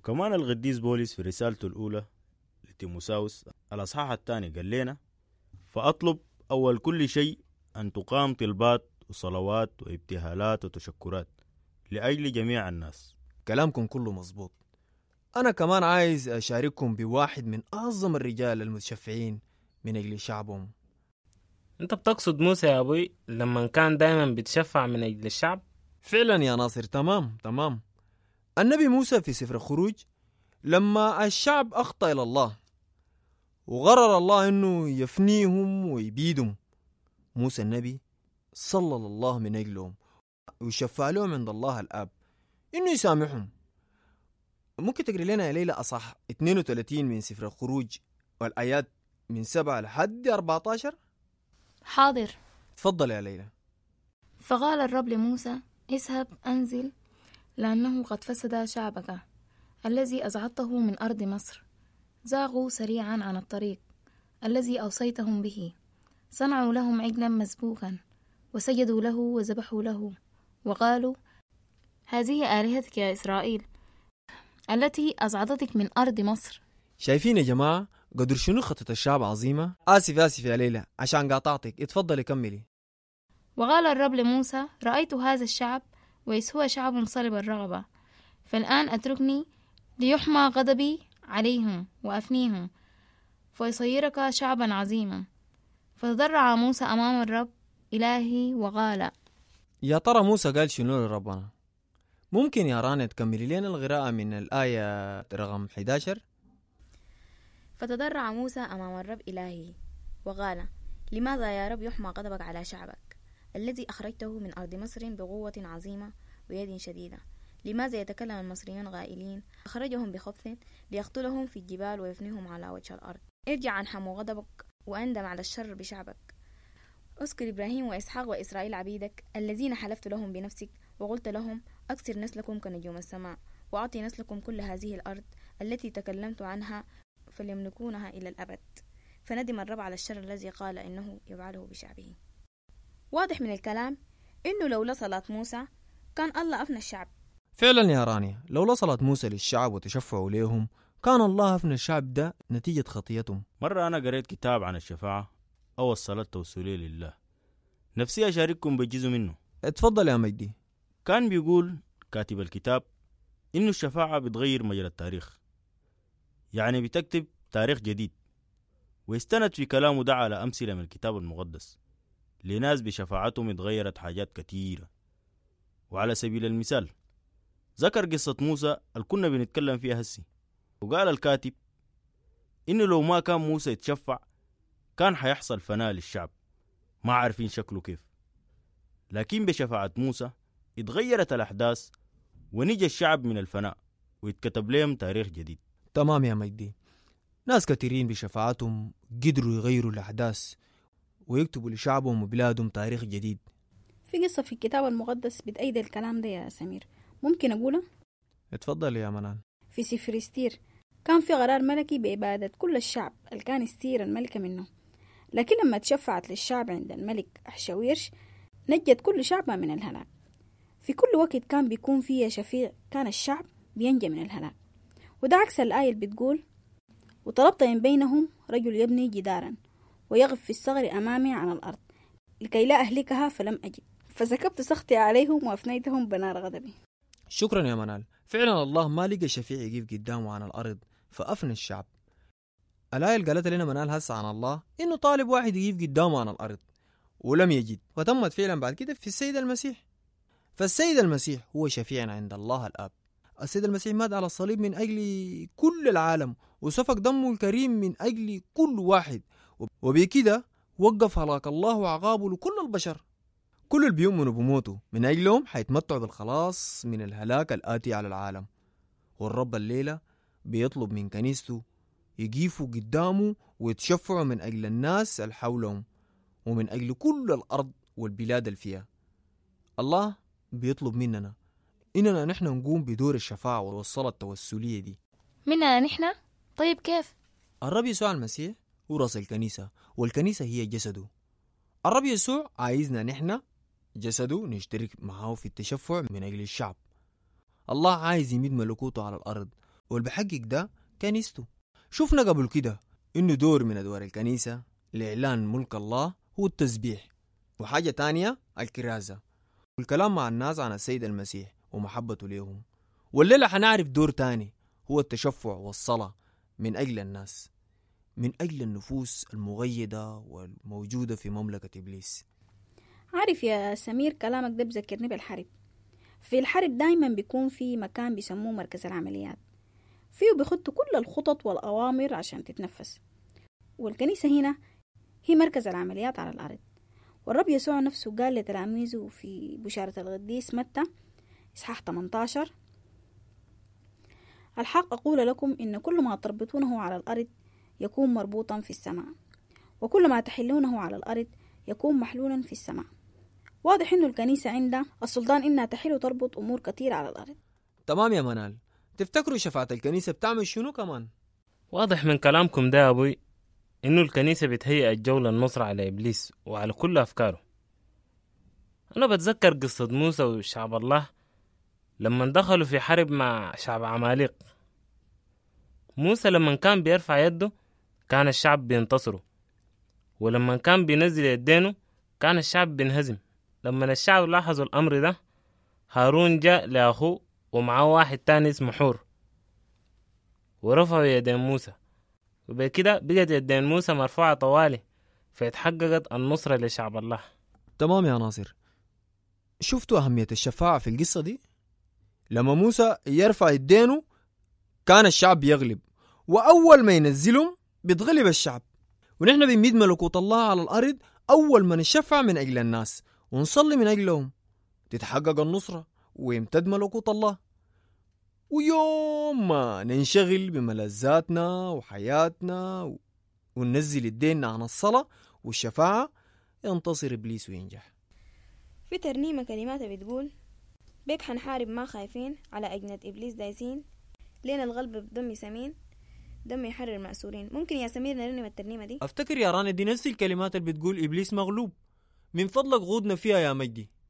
وكمان القديس بولس في رسالته الأولى لتيموساوس الأصحاح الثاني قال لنا فأطلب أول كل شيء أن تقام طلبات وصلوات وابتهالات وتشكرات لأجل جميع الناس كلامكم كله مظبوط أنا كمان عايز أشارككم بواحد من أعظم الرجال المتشفعين من أجل شعبهم انت بتقصد موسى يا ابوي لما كان دايما بيتشفع من اجل الشعب فعلا يا ناصر تمام تمام النبي موسى في سفر الخروج لما الشعب أخطأ إلى الله وقرر الله أنه يفنيهم ويبيدهم موسى النبي صلى الله من أجلهم ويشفع لهم عند الله الآب إنه يسامحهم ممكن تقري لنا يا ليلى أصح 32 من سفر الخروج والآيات من 7 لحد 14 حاضر تفضل يا ليلى فقال الرب لموسى اذهب أنزل لأنه قد فسد شعبك الذي أزعدته من أرض مصر زاغوا سريعا عن الطريق الذي أوصيتهم به صنعوا لهم عجلا مسبوكا وسجدوا له وذبحوا له وقالوا هذه آلهتك يا إسرائيل التي أزعدتك من أرض مصر شايفين يا جماعة قدر شنو خطة الشعب عظيمة آسف آسف يا ليلى عشان قاطعتك اتفضلي كملي وقال الرب لموسى رأيت هذا الشعب وإذ هو شعب صلب الرغبة فالآن أتركني ليحمى غضبي عليهم وأفنيهم فيصيرك شعبا عظيما فتضرع موسى أمام الرب إلهي وقال يا ترى موسى قال شنو لربنا ممكن يا رانيا تكملي لنا القراءة من الآية رقم 11 فتضرع موسى أمام الرب إلهه وقال لماذا يا رب يحمى غضبك على شعبك الذي أخرجته من أرض مصر بقوة عظيمة ويد شديدة لماذا يتكلم المصريون غائلين أخرجهم بخبث ليقتلهم في الجبال ويفنيهم على وجه الأرض ارجع عن حمو غضبك وأندم على الشر بشعبك اذكر إبراهيم وإسحاق وإسرائيل عبيدك الذين حلفت لهم بنفسك وقلت لهم أكسر نسلكم كنجوم السماء وأعطي نسلكم كل هذه الأرض التي تكلمت عنها فليملكونها إلى الأبد فندم الرب على الشر الذي قال إنه يفعله بشعبه واضح من الكلام إنه لولا صلاة موسى كان الله أفنى الشعب فعلا يا رانيا لو وصلت موسى للشعب وتشفعوا ليهم كان الله أفنى الشعب ده نتيجة خطيتهم مرة أنا قريت كتاب عن الشفاعة أو الصلاة التوسلية لله نفسي أشارككم بجزء منه اتفضل يا مجدي كان بيقول كاتب الكتاب إنه الشفاعة بتغير مجرى التاريخ يعني بتكتب تاريخ جديد ويستند في كلامه ده على أمثلة من الكتاب المقدس لناس بشفاعتهم اتغيرت حاجات كتيرة وعلى سبيل المثال ذكر قصة موسى اللي كنا بنتكلم فيها هسي وقال الكاتب إنه لو ما كان موسى يتشفع كان حيحصل فناء للشعب ما عارفين شكله كيف لكن بشفاعة موسى اتغيرت الأحداث ونجى الشعب من الفناء ويتكتب لهم تاريخ جديد تمام يا مجدي ناس كثيرين بشفاعتهم قدروا يغيروا الأحداث ويكتبوا لشعبهم وبلادهم تاريخ جديد في قصة في الكتاب المقدس بتأيد الكلام ده يا سمير ممكن أقولها اتفضل يا منال في سفر استير كان في قرار ملكي بإبادة كل الشعب اللي كان استير الملكة منه لكن لما تشفعت للشعب عند الملك أحشويرش نجت كل شعبها من الهلاك في كل وقت كان بيكون فيها شفيع كان الشعب بينجى من الهلاك وده عكس الآية اللي بتقول وطلبت من بينهم رجل يبني جدارا ويغف في الصغر أمامي عن الأرض لكي لا أهلكها فلم أجد فسكبت سخطي عليهم وأفنيتهم بنار غضبي شكرا يا منال فعلا الله ما لقى شفيع يقف قدامه عن الأرض فأفنى الشعب الآية اللي قالتها لنا منال هسه عن الله إنه طالب واحد يقف قدامه عن الأرض ولم يجد وتمت فعلا بعد كده في السيد المسيح فالسيد المسيح هو شفيعنا عند الله الآب السيد المسيح مات على الصليب من أجل كل العالم وسفك دمه الكريم من أجل كل واحد وبكده وقف هلاك الله وعقابه لكل البشر كل اللي بيؤمنوا بموته من أجلهم حيتمتعوا بالخلاص من الهلاك الآتي على العالم والرب الليلة بيطلب من كنيسته يقيفوا قدامه ويتشفعوا من أجل الناس اللي حولهم ومن أجل كل الأرض والبلاد اللي فيها الله بيطلب مننا إننا نحن نقوم بدور الشفاعة والصلاة التوسلية دي مننا نحن طيب كيف الرب يسوع المسيح هو رأس الكنيسة والكنيسة هي جسده الرب يسوع عايزنا نحن جسده نشترك معه في التشفع من أجل الشعب الله عايز يمد ملكوته على الأرض والبحقق ده كنيسته شفنا قبل كده إنه دور من أدوار الكنيسة لإعلان ملك الله هو التسبيح وحاجة تانية الكرازة والكلام مع الناس عن السيد المسيح ومحبته ليهم والليلة حنعرف دور تاني هو التشفع والصلاة من أجل الناس من أجل النفوس المغيدة والموجودة في مملكة إبليس عارف يا سمير كلامك ده بذكرني بالحرب في الحرب دايما بيكون في مكان بيسموه مركز العمليات فيه بيخطوا كل الخطط والأوامر عشان تتنفذ والكنيسة هنا هي مركز العمليات على الأرض والرب يسوع نفسه قال لتلاميذه في بشارة القديس متى إصحاح 18 الحق أقول لكم إن كل ما تربطونه على الأرض يكون مربوطا في السماء وكل ما تحلونه على الأرض يكون محلولا في السماء واضح إنه الكنيسة عندها السلطان إنها تحل وتربط أمور كثيرة على الأرض تمام يا منال تفتكروا شفاعة الكنيسة بتعمل شنو كمان؟ واضح من كلامكم ده يا أبوي إنه الكنيسة بتهيئ الجو للنصرة على إبليس وعلى كل أفكاره أنا بتذكر قصة موسى وشعب الله لما دخلوا في حرب مع شعب عماليق موسى لما كان بيرفع يده كان الشعب بينتصروا ولما كان بينزل يدينه كان الشعب بينهزم لما الشعب لاحظوا الأمر ده هارون جاء لأخوه ومعاه واحد تاني اسمه حور ورفعوا يدين موسى وبكده بقت يدين موسى مرفوعة طوالي فاتحققت النصرة لشعب الله تمام يا ناصر شفتوا أهمية الشفاعة في القصة دي؟ لما موسى يرفع يدينه كان الشعب بيغلب وأول ما ينزلهم بيتغلب الشعب ونحن بنميد ملكوت الله على الأرض أول ما نشفع من أجل الناس ونصلي من أجلهم تتحقق النصرة ويمتد ملكوت الله ويوم ما ننشغل بملذاتنا وحياتنا و- وننزل الدين عن الصلاة والشفاعة ينتصر إبليس وينجح في ترنيمة كلماتها بتقول بيك حنحارب ما خايفين على أجنة إبليس دايسين لينا الغلب بدم سمين دم يحرر مأسورين ممكن يا سمير نرنم الترنيمة دي أفتكر يا راني دي نفس الكلمات اللي بتقول إبليس مغلوب من فضلك غودنا فيها يا مجدي